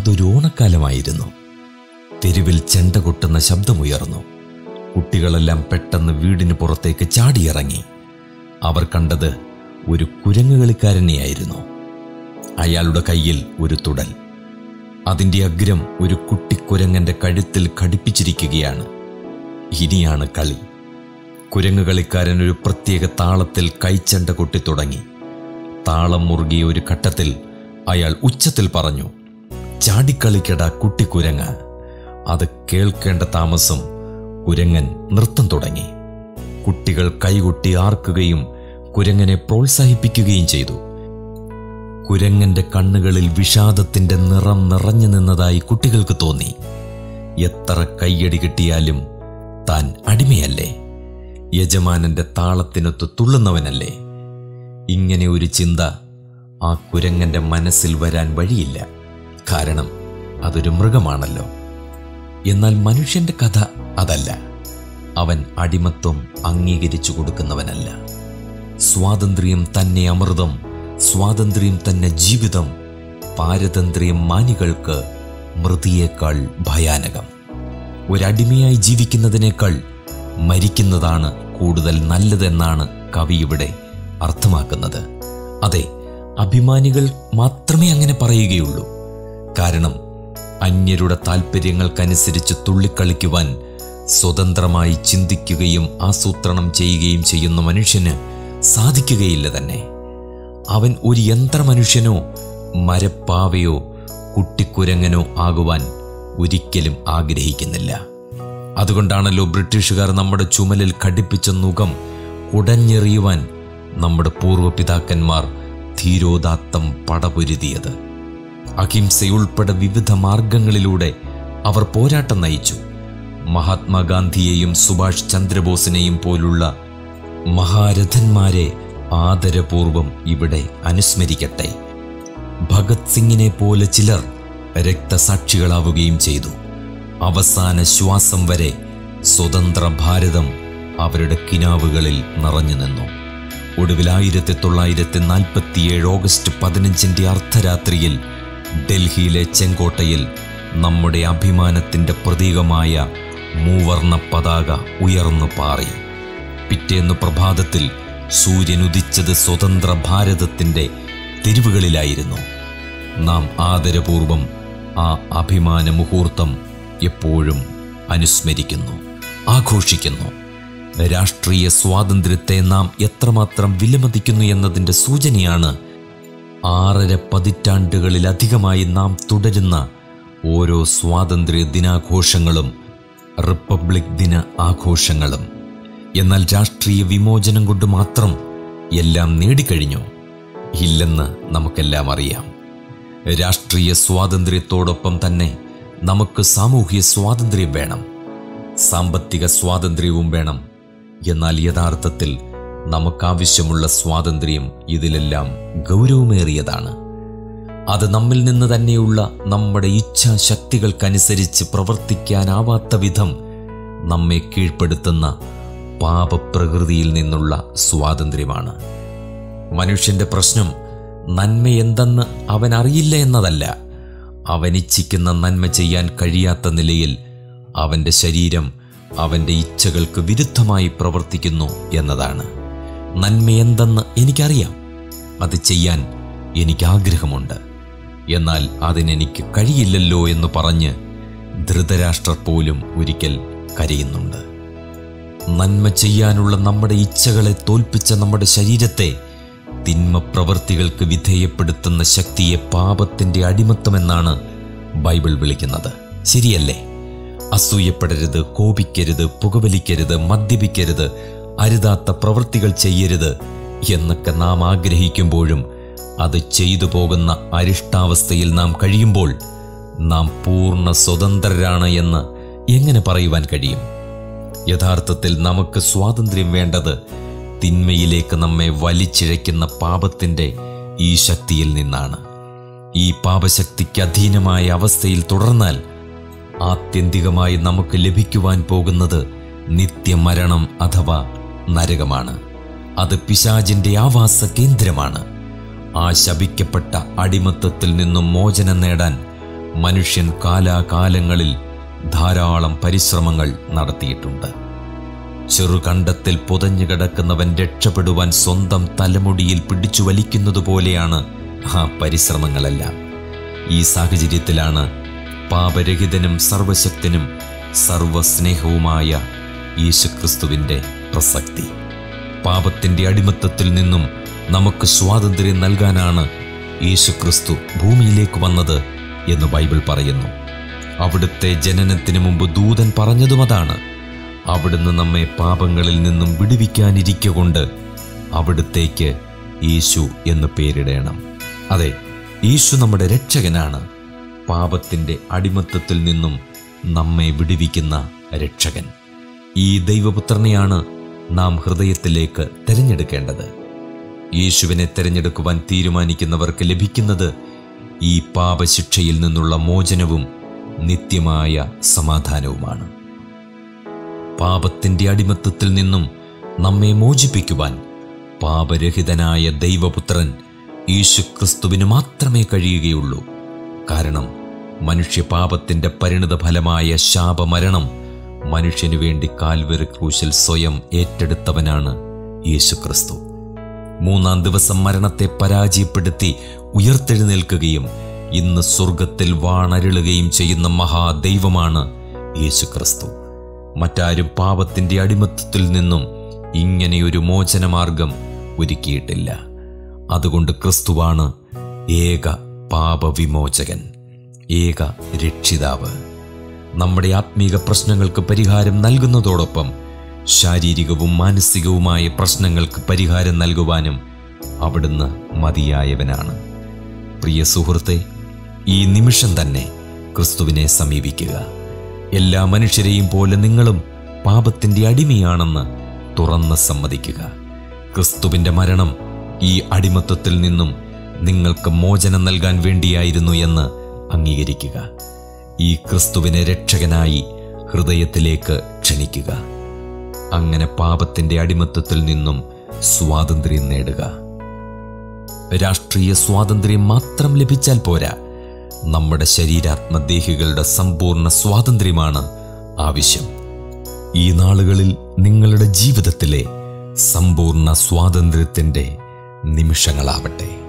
അതൊരു ഓണക്കാലമായിരുന്നു തെരുവിൽ ചെണ്ട കൊട്ടുന്ന ശബ്ദമുയർന്നു കുട്ടികളെല്ലാം പെട്ടെന്ന് വീടിന് പുറത്തേക്ക് ചാടിയിറങ്ങി അവർ കണ്ടത് ഒരു കുരങ്ങുകളിക്കാരനെയായിരുന്നു അയാളുടെ കയ്യിൽ ഒരു തുടൽ അതിന്റെ അഗ്രം ഒരു കുട്ടിക്കുരങ്ങന്റെ കഴുത്തിൽ ഘടിപ്പിച്ചിരിക്കുകയാണ് ഇനിയാണ് കളി കുരങ്ങുകളിക്കാരൻ ഒരു പ്രത്യേക താളത്തിൽ കൈച്ചണ്ട കൊട്ടി തുടങ്ങി താളം മുറുകിയ ഒരു ഘട്ടത്തിൽ അയാൾ ഉച്ചത്തിൽ പറഞ്ഞു ചാടിക്കളിക്കട കുട്ടിക്കുരങ്ങ അത് കേൾക്കേണ്ട താമസം കുരങ്ങൻ നൃത്തം തുടങ്ങി കുട്ടികൾ കൈകൊട്ടി ആർക്കുകയും കുരങ്ങനെ പ്രോത്സാഹിപ്പിക്കുകയും ചെയ്തു കുരങ്ങന്റെ കണ്ണുകളിൽ വിഷാദത്തിന്റെ നിറം നിറഞ്ഞു നിന്നതായി കുട്ടികൾക്ക് തോന്നി എത്ര കയ്യടി കിട്ടിയാലും താൻ അടിമയല്ലേ യജമാനന്റെ താളത്തിനൊത്ത് തുള്ളുന്നവനല്ലേ ഇങ്ങനെ ഒരു ചിന്ത ആ കുരങ്ങന്റെ മനസ്സിൽ വരാൻ വഴിയില്ല കാരണം അതൊരു മൃഗമാണല്ലോ എന്നാൽ മനുഷ്യന്റെ കഥ അതല്ല അവൻ അടിമത്വം അംഗീകരിച്ചു കൊടുക്കുന്നവനല്ല സ്വാതന്ത്ര്യം തന്നെ അമൃതം സ്വാതന്ത്ര്യം തന്നെ ജീവിതം പാരതന്ത്ര്യം മാനികൾക്ക് മൃതിയേക്കാൾ ഭയാനകം ഒരടിമയായി ജീവിക്കുന്നതിനേക്കാൾ മരിക്കുന്നതാണ് കൂടുതൽ നല്ലതെന്നാണ് കവി ഇവിടെ അർത്ഥമാക്കുന്നത് അതെ അഭിമാനികൾ മാത്രമേ അങ്ങനെ പറയുകയുള്ളൂ കാരണം അന്യരുടെ താൽപ്പര്യങ്ങൾക്കനുസരിച്ച് തുള്ളിക്കളിക്കുവാൻ സ്വതന്ത്രമായി ചിന്തിക്കുകയും ആസൂത്രണം ചെയ്യുകയും ചെയ്യുന്ന മനുഷ്യന് സാധിക്കുകയില്ല തന്നെ അവൻ ഒരു യന്ത്രമനുഷ്യനോ മരപ്പാവയോ കുട്ടിക്കുരങ്ങനോ ആകുവാൻ ഒരിക്കലും ആഗ്രഹിക്കുന്നില്ല അതുകൊണ്ടാണല്ലോ ബ്രിട്ടീഷുകാർ നമ്മുടെ ചുമലിൽ ഘടിപ്പിച്ച നുകം കുടഞ്ഞെറിയുവാൻ നമ്മുടെ പൂർവ്വപിതാക്കന്മാർ ധീരോദാത്തം പടപൊരുതിയത് അഹിംസയുൾപ്പെടെ വിവിധ മാർഗങ്ങളിലൂടെ അവർ പോരാട്ടം നയിച്ചു മഹാത്മാഗാന്ധിയെയും സുഭാഷ് ചന്ദ്രബോസിനെയും പോലുള്ള മഹാരഥന്മാരെ ആദരപൂർവം ഇവിടെ അനുസ്മരിക്കട്ടെ ഭഗത് സിംഗിനെ പോലെ ചിലർ രക്തസാക്ഷികളാവുകയും ചെയ്തു അവസാന ശ്വാസം വരെ സ്വതന്ത്ര ഭാരതം അവരുടെ കിനാവുകളിൽ നിറഞ്ഞു നിന്നു ഒടുവിൽ ആയിരത്തി തൊള്ളായിരത്തി നാൽപ്പത്തിയേഴ് ഓഗസ്റ്റ് പതിനഞ്ചിന്റെ അർദ്ധരാത്രിയിൽ ഡൽഹിയിലെ ചെങ്കോട്ടയിൽ നമ്മുടെ അഭിമാനത്തിന്റെ പ്രതീകമായ മൂവർണ പതാക ഉയർന്നു പാറി പിറ്റേന്ന് പ്രഭാതത്തിൽ സൂര്യൻ ഉദിച്ചത് സ്വതന്ത്ര ഭാരതത്തിന്റെ തെരുവുകളിലായിരുന്നു നാം ആദരപൂർവം ആ അഭിമാന മുഹൂർത്തം എപ്പോഴും അനുസ്മരിക്കുന്നു ആഘോഷിക്കുന്നു രാഷ്ട്രീയ സ്വാതന്ത്ര്യത്തെ നാം എത്രമാത്രം വിലമതിക്കുന്നു എന്നതിൻ്റെ സൂചനയാണ് ആറര പതിറ്റാണ്ടുകളിലധികമായി നാം തുടരുന്ന ഓരോ സ്വാതന്ത്ര്യ ദിനാഘോഷങ്ങളും റിപ്പബ്ലിക് ദിന ആഘോഷങ്ങളും എന്നാൽ രാഷ്ട്രീയ വിമോചനം കൊണ്ട് മാത്രം എല്ലാം നേടിക്കഴിഞ്ഞു ഇല്ലെന്ന് നമുക്കെല്ലാം അറിയാം രാഷ്ട്രീയ സ്വാതന്ത്ര്യത്തോടൊപ്പം തന്നെ നമുക്ക് സാമൂഹ്യ സ്വാതന്ത്ര്യം വേണം സാമ്പത്തിക സ്വാതന്ത്ര്യവും വേണം എന്നാൽ യഥാർത്ഥത്തിൽ നമുക്കാവശ്യമുള്ള സ്വാതന്ത്ര്യം ഇതിലെല്ലാം ഗൗരവമേറിയതാണ് അത് നമ്മിൽ നിന്ന് തന്നെയുള്ള നമ്മുടെ ഇച്ഛാശക്തികൾക്കനുസരിച്ച് പ്രവർത്തിക്കാനാവാത്ത വിധം നമ്മെ കീഴ്പ്പെടുത്തുന്ന പാപപ്രകൃതിയിൽ നിന്നുള്ള സ്വാതന്ത്ര്യമാണ് മനുഷ്യന്റെ പ്രശ്നം നന്മ എന്തെന്ന് അവൻ അറിയില്ല എന്നതല്ല അവൻ ഇച്ഛിക്കുന്ന നന്മ ചെയ്യാൻ കഴിയാത്ത നിലയിൽ അവന്റെ ശരീരം അവന്റെ ഇച്ഛകൾക്ക് വിരുദ്ധമായി പ്രവർത്തിക്കുന്നു എന്നതാണ് നന്മ എന്തെന്ന് എനിക്കറിയാം അത് ചെയ്യാൻ എനിക്ക് ആഗ്രഹമുണ്ട് എന്നാൽ അതിനെനിക്ക് കഴിയില്ലല്ലോ എന്ന് പറഞ്ഞ് ധൃതരാഷ്ട്രർ പോലും ഒരിക്കൽ കരയുന്നുണ്ട് നന്മ ചെയ്യാനുള്ള നമ്മുടെ ഇച്ഛകളെ തോൽപ്പിച്ച നമ്മുടെ ശരീരത്തെ തിന്മ പ്രവൃത്തികൾക്ക് വിധേയപ്പെടുത്തുന്ന ശക്തിയെ പാപത്തിന്റെ അടിമത്തമെന്നാണ് ബൈബിൾ വിളിക്കുന്നത് ശരിയല്ലേ അസൂയപ്പെടരുത് കോപിക്കരുത് പുകവലിക്കരുത് മദ്യപിക്കരുത് അരുതാത്ത പ്രവൃത്തികൾ ചെയ്യരുത് എന്നൊക്കെ നാം ആഗ്രഹിക്കുമ്പോഴും അത് ചെയ്തു പോകുന്ന അരിഷ്ടാവസ്ഥയിൽ നാം കഴിയുമ്പോൾ നാം പൂർണ്ണ സ്വതന്ത്രരാണ് എന്ന് എങ്ങനെ പറയുവാൻ കഴിയും യഥാർത്ഥത്തിൽ നമുക്ക് സ്വാതന്ത്ര്യം വേണ്ടത് തിന്മയിലേക്ക് നമ്മെ വലിച്ചിഴയ്ക്കുന്ന പാപത്തിന്റെ ഈ ശക്തിയിൽ നിന്നാണ് ഈ പാപശക്തിക്ക് അധീനമായ അവസ്ഥയിൽ തുടർന്നാൽ ആത്യന്തികമായി നമുക്ക് ലഭിക്കുവാൻ പോകുന്നത് നിത്യമരണം അഥവാ നരകമാണ് അത് പിശാചിന്റെ ആവാസ കേന്ദ്രമാണ് ആ ശപിക്കപ്പെട്ട അടിമത്തത്തിൽ നിന്നും മോചനം നേടാൻ മനുഷ്യൻ കാലാകാലങ്ങളിൽ ധാരാളം പരിശ്രമങ്ങൾ നടത്തിയിട്ടുണ്ട് ചെറുകണ്ടത്തിൽ പുതഞ്ഞു കിടക്കുന്നവൻ രക്ഷപ്പെടുവാൻ സ്വന്തം തലമുടിയിൽ പിടിച്ചു വലിക്കുന്നത് പോലെയാണ് ആ പരിശ്രമങ്ങളെല്ലാം ഈ സാഹചര്യത്തിലാണ് പാപരഹിതനും സർവശക്തനും സർവസ്നേഹവുമായ യേശുക്രിസ്തുവിൻ്റെ പ്രസക്തി പാപത്തിൻ്റെ അടിമത്തത്തിൽ നിന്നും നമുക്ക് സ്വാതന്ത്ര്യം നൽകാനാണ് യേശുക്രിസ്തു ഭൂമിയിലേക്ക് വന്നത് എന്ന് ബൈബിൾ പറയുന്നു അവിടുത്തെ ജനനത്തിന് മുമ്പ് ദൂതൻ പറഞ്ഞതും അതാണ് അവിടുന്ന് നമ്മെ പാപങ്ങളിൽ നിന്നും വിടുവിക്കാനിരിക്കൊണ്ട് അവിടുത്തേക്ക് യേശു എന്ന് പേരിടണം അതെ യേശു നമ്മുടെ രക്ഷകനാണ് പാപത്തിൻ്റെ അടിമത്തത്തിൽ നിന്നും നമ്മെ വിടുവിക്കുന്ന രക്ഷകൻ ഈ ദൈവപുത്രനെയാണ് നാം ഹൃദയത്തിലേക്ക് തിരഞ്ഞെടുക്കേണ്ടത് യേശുവിനെ തിരഞ്ഞെടുക്കുവാൻ തീരുമാനിക്കുന്നവർക്ക് ലഭിക്കുന്നത് ഈ പാപശിക്ഷയിൽ നിന്നുള്ള മോചനവും നിത്യമായ സമാധാനവുമാണ് പാപത്തിൻ്റെ അടിമത്തത്തിൽ നിന്നും നമ്മെ മോചിപ്പിക്കുവാൻ പാപരഹിതനായ ദൈവപുത്രൻ യേശുക്രിസ്തുവിന് മാത്രമേ കഴിയുകയുള്ളൂ കാരണം മനുഷ്യപാപത്തിൻ്റെ പരിണിത ഫലമായ ശാപമരണം മനുഷ്യനു വേണ്ടി കാൽവരി ക്രൂശിൽ സ്വയം ഏറ്റെടുത്തവനാണ് യേശുക്രിസ്തു മൂന്നാം ദിവസം മരണത്തെ പരാജയപ്പെടുത്തി ഉയർത്തെഴുന്നേൽക്കുകയും ഇന്ന് സ്വർഗത്തിൽ വാണരുളുകയും ചെയ്യുന്ന മഹാദൈവമാണ് യേശുക്രിസ്തു മറ്റാരും പാപത്തിൻ്റെ അടിമത്തത്തിൽ നിന്നും ഇങ്ങനെയൊരു മോചനമാർഗം ഒരുക്കിയിട്ടില്ല അതുകൊണ്ട് ക്രിസ്തുവാണ് ഏക പാപവിമോചകൻ ഏക രക്ഷിതാവ് നമ്മുടെ ആത്മീക പ്രശ്നങ്ങൾക്ക് പരിഹാരം നൽകുന്നതോടൊപ്പം ശാരീരികവും മാനസികവുമായ പ്രശ്നങ്ങൾക്ക് പരിഹാരം നൽകുവാനും അവിടുന്ന് മതിയായവനാണ് പ്രിയ സുഹൃത്തെ ഈ നിമിഷം തന്നെ ക്രിസ്തുവിനെ സമീപിക്കുക എല്ലാ മനുഷ്യരെയും പോലെ നിങ്ങളും പാപത്തിൻ്റെ അടിമയാണെന്ന് തുറന്ന് സമ്മതിക്കുക ക്രിസ്തുവിൻ്റെ മരണം ഈ അടിമത്വത്തിൽ നിന്നും നിങ്ങൾക്ക് മോചനം നൽകാൻ വേണ്ടിയായിരുന്നു എന്ന് അംഗീകരിക്കുക ഈ ക്രിസ്തുവിനെ രക്ഷകനായി ഹൃദയത്തിലേക്ക് ക്ഷണിക്കുക അങ്ങനെ പാപത്തിൻ്റെ അടിമത്വത്തിൽ നിന്നും സ്വാതന്ത്ര്യം നേടുക രാഷ്ട്രീയ സ്വാതന്ത്ര്യം മാത്രം ലഭിച്ചാൽ പോരാ നമ്മുടെ ശരീരാത്മദേഹികളുടെ സമ്പൂർണ്ണ സ്വാതന്ത്ര്യമാണ് ആവശ്യം ഈ നാളുകളിൽ നിങ്ങളുടെ ജീവിതത്തിലെ സമ്പൂർണ്ണ സ്വാതന്ത്ര്യത്തിൻ്റെ നിമിഷങ്ങളാവട്ടെ